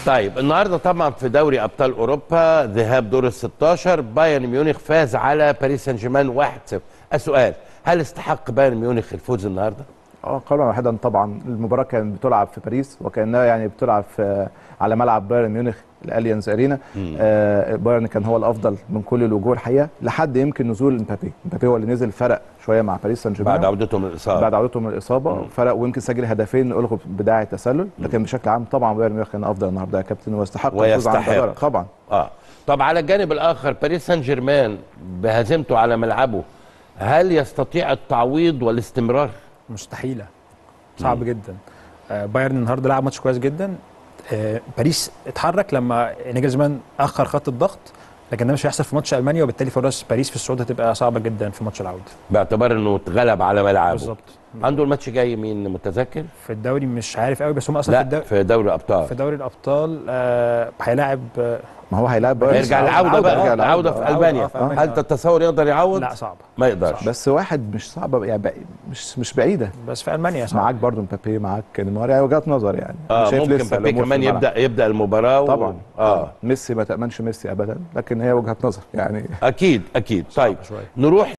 طيب النهارده طبعا في دوري ابطال اوروبا ذهاب دور ال 16 بايرن ميونخ فاز على باريس سان جيرمان 1-0 السؤال هل استحق بايرن ميونخ الفوز النهارده؟ اه قولا واحدا طبعا المباراه كانت بتلعب في باريس وكانها يعني بتلعب في على ملعب بايرن ميونخ الاليانز ارينا آه بايرن كان هو الافضل من كل الوجوه الحقيقه لحد يمكن نزول امبابي امبابي هو اللي نزل فرق شويه مع باريس سان جيرمان بعد عودته من الاصابه بعد عودته من الاصابه فرق ويمكن سجل هدفين الغوا بداعي التسلل لكن بشكل عام طبعا بايرن ميونخ كان افضل النهارده يا كابتن ويستحق الفوز عن ويستحق. جدارة. طبعا اه طب على الجانب الاخر باريس سان جيرمان بهزيمته على ملعبه هل يستطيع التعويض والاستمرار؟ مستحيله صعب جدا آه، بايرن النهارده لعب ماتش كويس جدا آه، باريس اتحرك لما نيجلزمان اخر خط الضغط لكن ده مش هيحصل في ماتش المانيا وبالتالي فرص باريس في الصعود هتبقى صعبه جدا في ماتش العوده باعتبار انه اتغلب على ملعبه بالظبط عنده الماتش جاي مين متذكر؟ في الدوري مش عارف قوي بس هم اصلا في لا الدوري في دوري الابطال في دوري الابطال آه، هيلاعب آه، ما هو هيلاعب بايرن هيرجع عودة- العوده عودة، بقى يرجع العوده العودة. في آه، المانيا آه، في ألمانيا. هل تتصور يقدر يعوض؟ لا صعبه ما يقدرش بس واحد مش صعبه يعني بعيد- مش مش بعيده بس في المانيا صعبه معاك برضو مبابي معاك نيمار يعني وجهات نظر يعني اه شايف ممكن لسه بابي الأمور في كمان الملعب. يبدا يبدا المباراه و... طبعا اه ميسي ما تامنش ميسي ابدا لكن هي وجهه نظر يعني اكيد اكيد طيب شوية. نروح